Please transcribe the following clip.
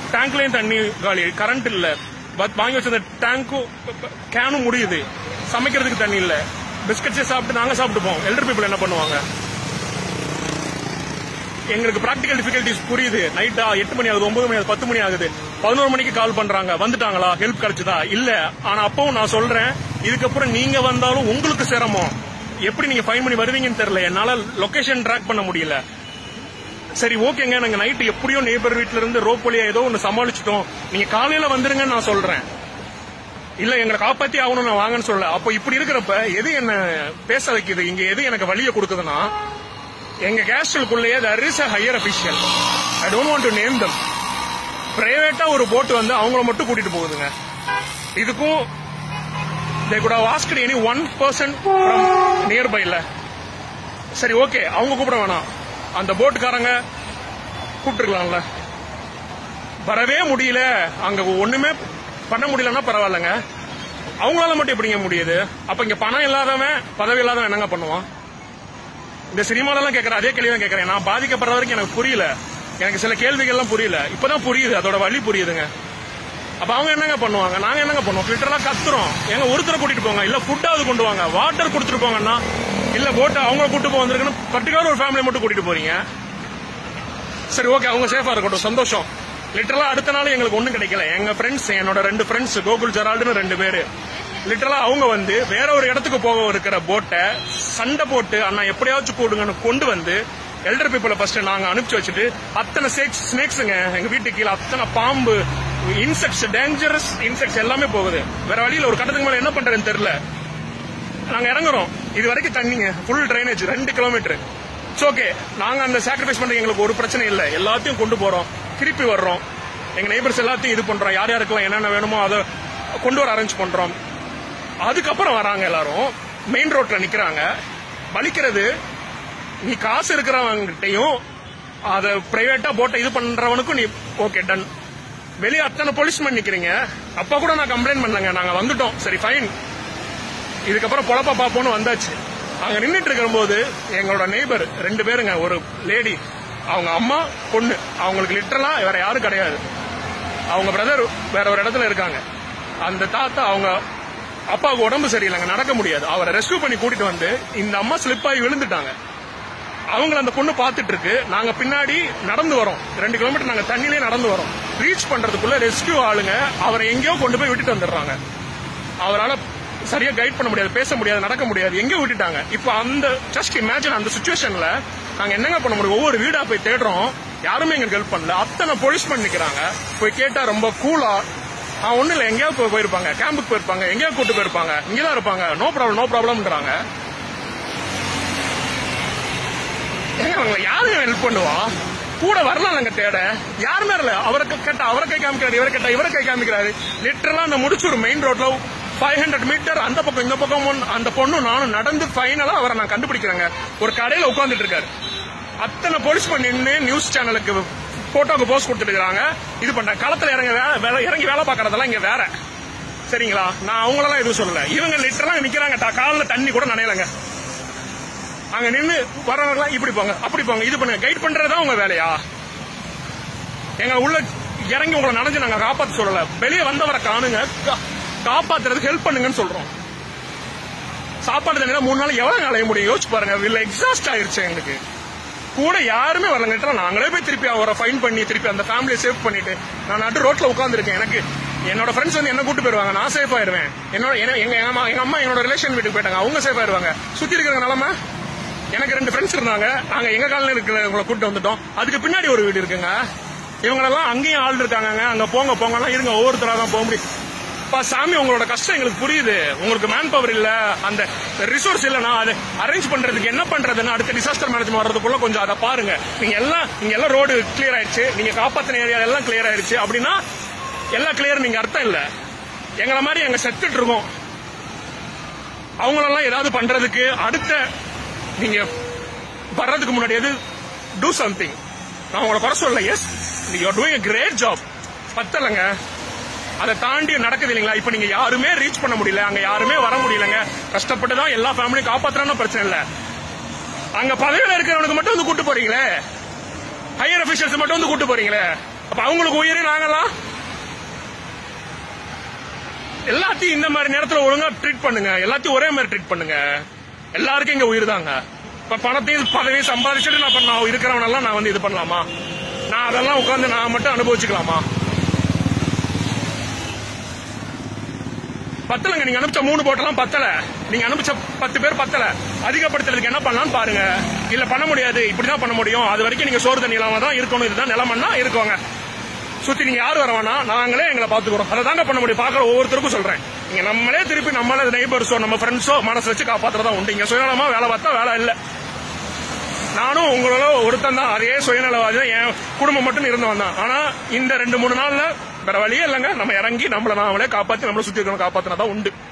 டேங்க்லயும் தண்ணி காலி கரண்ட் இல்ல பட் வாங்கி வச்சிருந்த டேங்க்கும் கேனும் முடியுது சமைக்கிறதுக்கு தண்ணி இல்ல பிஸ்கட்ஸே சாப்பிட்டு நாங்க சாப்பிட்டுப்போம் எல்டர் பீப்புள் என்ன பண்ணுவாங்க எங்களுக்கு பிராக்டிகல் டிஃபிகல்டிஸ் புரியுது நைட்டா எட்டு மணி ஆகுது ஒன்பது மணி ஆகுது பத்து மணி ஆகுது பதினோரு மணிக்கு கால் பண்றாங்க வந்துட்டாங்களா ஹெல்ப் கிடைச்சதா இல்ல ஆனா அப்பவும் நான் சொல்றேன் இதுக்கப்புறம் நீங்க வந்தாலும் உங்களுக்கு சிரமம் எப்படி நீங்க ஃபைன் பண்ணி வருவீங்கன்னு தெரியல என்னால லொகேஷன் ட்ராக் பண்ண முடியல சரி ஓகேங்க நாங்க நைட்டு எப்படியோ நேபர் வீட்ல இருந்து ரோப் வழியா ஏதோ ஒன்னு சமாளிச்சிட்டோம் நீங்க காலையில வந்துருங்கன்னு நான் சொல்றேன் இல்ல எங்களை காப்பாத்தி ஆகணும் நான் வாங்கன்னு சொல்லல அப்போ இப்படி இருக்கிறப்ப எது என்ன பேச வைக்குது இங்க எது எனக்கு வழியை கொடுக்குதுன்னா எங்க கேஸ்டலுக்குள்ளேயே there is a higher official I don't want to name them பிரைவேட்டா ஒரு போட் வந்து அவங்கள மட்டும் கூட்டிட்டு போகுதுங்க இதுக்கும் they could have asked any one person from நியர்பைல சரி ஓகே அவங்க கூப்பிட வேணாம் அந்த போட்டுக்காரங்க கூப்பிட்டுருக்கலாம்ல வரவே முடியல அங்க ஒண்ணுமே பண்ண முடியலன்னா பரவாயில்லங்க அவங்களால மட்டும் எப்படிங்க முடியுது அப்ப இங்க பணம் இல்லாதவன் பதவி இல்லாதவன் என்னங்க பண்ணுவான் இந்த சினிமால எல்லாம் கேட்கற அதே கேள்வி தான் கேட்கறேன் நான் பாதிக்கப்படுற வரைக்கும் எனக்கு புரியல எனக்கு சில கேள்விகள்லாம் புரியல இப்பதான் புரியுது அதோட வழி புரியுதுங்க அப்ப அவங்க என்னங்க பண்ணுவாங்க நாங்க என்னங்க பண்ணுவோம் லிட்டரலா கத்துறோம் எங்க ஒருத்தரை கூட்டிட்டு போங்க இல்ல ஃபுட்டாவது கொண்டு வாங்க வாட்டர் கொடுத்துட்டு போங்கன்னா இல்ல போட்டை அவங்க கூட்டு போக வந்திருக்குன்னு பர்டிகுலர் ஒரு ஃபேமிலி மட்டும் கூட்டிட்டு போறீங்க சரி ஓகே அவங்க சேஃபா இருக்கட்டும் சந்தோஷம் லிட்டரலா அடுத்த நாள் எங்களுக்கு ஒண்ணும் கிடைக்கல எங்க ஃப்ரெண்ட்ஸ் என்னோட ரெண்டு ஃப்ரெண்ட்ஸ் கோகுல் ஜெரால்டுன்னு ரெண்டு பேரு லிட்டரலா அவங்க வந்து வேற ஒரு இடத்துக்கு போக இருக்கிற போட்டை சண்டை போட்டு அண்ணா எப்படியாச்சும் போடுங்கன்னு கொண்டு வந்து எல்டர் பீப்புளை ஃபர்ஸ்ட் நாங்க அனுப்பிச்சு வச்சுட்டு அத்தனை ஸ்னேக்ஸ் ஸ்னேக்ஸுங்க எங்க வீட்டுக்கு கீழே அத்தனை பாம்பு இன்செக்ட்ஸ் டேஞ்சரஸ் இன்செக்ட்ஸ் எல்லாமே போகுது வேற வழியில ஒரு கட்டத்துக்கு மேல என்ன பண்றதுன்னு தெரியல நாங்க இறங்குறோம் இது வரைக்கும் தண்ணிங்க ஃபுல் ட்ரைனேஜ் ரெண்டு கிலோமீட்டர் இட்ஸ் ஓகே நாங்க அந்த சாக்ரிஃபைஸ் பண்ற எங்களுக்கு ஒரு பிரச்சனை இல்ல எல்லாத்தையும் கொண்டு போறோம் திருப்பி வர்றோம் எங்க நெய்பர்ஸ் எல்லாத்தையும் இது பண்றோம் யார் யாருக்கெல்லாம் என்னென்ன வேணுமோ அதை கொண்டு வர அரேஞ்ச் பண்றோம் அதுக்கப்புறம் வராங்க எல்லாரும் மெயின் ரோட்ல நிக்கிறாங்க வலிக்கிறது நீ காசு இருக்கிறவங்கிட்டையும் அதை பிரைவேட்டா போட்ட இது பண்றவனுக்கும் நீ ஓகே டன் வெளியே அத்தனை போலீஸ்மேன் நிக்கிறீங்க அப்ப கூட நான் கம்ப்ளைண்ட் பண்ணலங்க நாங்க வந்துட்டோம் சரி ஃபைன் இதுக்கப்புறம் பொழப்ப பாப்போம்னு வந்தாச்சு அங்க நின்னுட்டு இருக்கும்போது எங்களோட நெய்பர் ரெண்டு பேருங்க ஒரு லேடி அவங்க அம்மா பொண்ணு அவங்களுக்கு லிட்டரலா வேற யாரும் கிடையாது அவங்க பிரதர் வேற ஒரு இடத்துல இருக்காங்க அந்த தாத்தா அவங்க அப்பாவுக்கு உடம்பு சரியில்லைங்க நடக்க முடியாது அவரை ரெஸ்கியூ பண்ணி கூட்டிட்டு வந்து இந்த அம்மா ஸ்லிப் ஆகி விழுந்துட்டாங்க அவங்கள அந்த பொண்ணு பார்த்துட்டு இருக்கு நாங்க பின்னாடி நடந்து வரோம் ரெண்டு கிலோமீட்டர் நாங்க தண்ணிலே நடந்து வரோம் ரீச் பண்றதுக்குள்ள ரெஸ்கியூ ஆளுங்க அவரை எங்கேயோ கொண்டு போய் விட்டுட்டு வந்துடுறாங்க அவரால சரியா கைட் பண்ண முடியாது பேச முடியாது நடக்க முடியாது எங்கேயோ விட்டுட்டாங்க இப்போ அந்த ஜஸ்ட் இமேஜின் அந்த சுச்சுவேஷன்ல நாங்க என்னங்க பண்ண முடியும் ஒவ்வொரு வீடா போய் தேடுறோம் யாருமே எங்களுக்கு ஹெல்ப் பண்ணல அத்தனை போலீஸ்மேன் நிக்கிறாங்க போய் கேட்டா ரொம்ப கூலா ஆ ஒண்ணு இல்ல எங்கேயாவது போய் போயிருப்பாங்க கேம்புக்கு போயிருப்பாங்க எங்கேயாவது கூட்டு போயிருப்பாங்க இங்கதான் இருப்பாங்க நோ ப்ராப்ளம் நோ ப்ராப்ளம்ன்றாங்க ஏங்க அவங்க யாருங்க ஹெல்ப் பண்ணுவா கூட வரலாம்லங்க தேட யாருமே இல்ல அவரை கேட்டா அவரை கை காமிக்கிறாரு இவரை கேட்டா இவரை கை காமிக்கிறாரு லிட்டரலா அந்த முடிச்சூர் மெயின் ரோட்ல ஃபைவ் ஹண்ட்ரட் மீட்டர் அந்த பக்கம் இந்த பக்கம் ஒண்ணு- அந்த பொண்ணு நானும் நடந்து ஃபைனலா அவரை நான் கண்டுபிடிக்கிறேங்க ஒரு கடையில உட்கார்ந்துட்டு இருக்காரு அத்தனை போலீஸ்மேன் நின்று நியூஸ் சேனலுக்கு போட்டோக்கு போஸ்ட் கொடுத்துட்டு இருக்காங்க இது பண்றாங்க களத்துல இறங்க வே- வேலை- இறங்கி வேலை பார்க்கறதெல்லாம் இங்க வேற சரிங்களா நான் அவங்களெல்லாம் எதுவும் சொல்லல இவங்க லிட்டரலா நிக்கிறாங்க த- கால்ல தண்ணி கூட நனையலங்க அங்க நின்னு வரவங்கலாம் இப்படி போங்க அப்படி போங்க இது பண்ணுங்க கைட் பண்றதுதான் உங்க வேலையா எங்க உள்ள இறங்கி உங்களை நனைஞ்சு நாங்க காப்பாத்த சொல்லல வெளியே வந்தவரை காணுங்க கா- காப்பாத்துறதுக்கு ஹெல்ப் பண்ணுங்கன்னு சொல்றோம் சாப்பாடு தண்ணி மூணு நாள் எவ்வளவு நாளைய முடியும் யோசிச்சு பாருங்க இல்ல எக்ஸாஸ்ட் ஆயிருச்சு எங்களுக்கு கூட யாருமே வரலங்கிட்ட நாங்களே போய் திருப்பி அவரை ஃபைன் பண்ணி திருப்பி அந்த ஃபேமிலியை சேவ் பண்ணிட்டு நான் நடு ரோட்ல உட்காந்துருக்கேன் எனக்கு என்னோட ஃப்ரெண்ட்ஸ் வந்து என்ன கூட்டு போயிருவாங்க நான் சேஃப் ஆயிருவேன் என்னோட என்ன- எங்க எங்க அம்மா எங்க அம்மா என்னோட ரிலேஷன் வீட்டுக்கு போயிட்டாங்க அவங்க சேஃப் ஆயிருவாங்க சுத்தி இருக்கிற நிலமை எனக்கு ரெண்டு ஃப்ரெண்ட்ஸ் இருந்தாங்க நாங்க எங்க காலையில இருக்கிறவங்களை கூட்டு வந்துட்டோம் அதுக்கு பின்னாடி ஒரு வீடு இருக்குங்க இவங்களெல்லாம் அங்கேயும் ஆள் இருக்காங்க அங்க போங்க போங்கலாம் இருங்க ஒவ்வொருத்தரா தான் போக முடியும் பா சாமி உங்களோட கஷ்டம் எங்களுக்கு புரியுது உங்களுக்கு மேன் பவர் இல்ல அந்த ரிசோர்ஸ் இல்லனா அது அரேஞ்ச் பண்றதுக்கு என்ன பண்றதுன்னு அடுத்த டிசாஸ்டர் மேனேஜ்மெண்ட் வர்றதுக்குள்ள கொஞ்சம் அதை பாருங்க நீங்க எல்லாம் நீங்க எல்லாம் ரோடு கிளியர் ஆயிடுச்சு நீங்க காப்பாத்தின ஏரியா எல்லாம் கிளியர் ஆயிடுச்சு அப்படின்னா எல்லாம் கிளியர் நீங்க அர்த்தம் இல்ல எங்களை மாதிரி எங்க செத்துட்டு இருக்கோம் அவங்களெல்லாம் ஏதாவது பண்றதுக்கு அடுத்த நீங்க வர்றதுக்கு முன்னாடி எது டூ சம்திங் நான் உங்களை குறை சொல்ல yes you doing great job பத்தலைங்க அதை தாண்டி நடக்குது இல்லைங்களா இப்ப நீங்க யாருமே ரீச் பண்ண முடியல அங்க யாருமே வர முடியலங்க கஷ்டப்பட்டு தான் எல்லா ஃபேமிலியும் காப்பாத்துறான்னு பிரச்சனை இல்ல அங்க பதவியில இருக்கிறவனுக்கு மட்டும் வந்து கூட்டு போறீங்களே ஹையர் அபிஷியல்ஸ் மட்டும் வந்து கூட்டு போறீங்களே அப்ப அவங்களுக்கு உயிர் நாங்கெல்லாம் எல்லாத்தையும் இந்த மாதிரி நேரத்துல ஒழுங்கா ட்ரீட் பண்ணுங்க எல்லாத்தையும் ஒரே மாதிரி ட்ரீட் பண்ணுங்க எல்லாருக்கும் இங்க உயிர் தாங்க இப்ப பணத்தையும் பதவியும் சம்பாதிச்சுட்டு நான் இப்ப நான் இருக்கிறவனெல்லாம் நான் வந்து இது பண்ணலாமா நான் அதெல்லாம் உட்கார்ந்து நான் மட்டும் அனுபவிச்சுக்கலாமா பத்தலங்க நீங்க அனுப்பிச்ச மூணு போட்டெல்லாம் பத்தல நீங்க அனுப்பிச்ச பத்து பேர் பத்தல அதிகப்படுத்துறதுக்கு என்ன பண்ணலாம்னு பாருங்க இல்ல பண்ண முடியாது இப்படிதான் பண்ண முடியும் அது வரைக்கும் நீங்க சோறு தண்ணி இல்லாம தான் இருக்கணும் இதுதான் நிலமன்னா இருக்கோங்க சுத்தி நீங்க யாரு வர வேணாம் நாங்களே எங்களை பாத்துக்கிறோம் அதை தாங்க பண்ண முடியும் பாக்குற ஒவ்வொருத்தருக்கும் சொல்றேன் நீங்க நம்மளே திருப்பி நம்மளே நெய்பர்ஸோ நம்ம ஃப்ரெண்ட்ஸோ மனசு வச்சு காப்பாத்துறதா உண்டு இங்க சுயநலமா வேலை பார்த்தா வேலை இல்ல நானும் உங்களோட ஒருத்தன் தான் அதே சுயநலவாதி தான் என் குடும்பம் மட்டும் இருந்தவன் தான் ஆனா இந்த ரெண்டு மூணு நாள்ல வேற வழியே இல்லைங்க நம்ம இறங்கி நம்மள நாமளே காப்பாத்தி நம்மள சுத்தி இருக்கணும் காப்பாத்தினா தான் உண்டு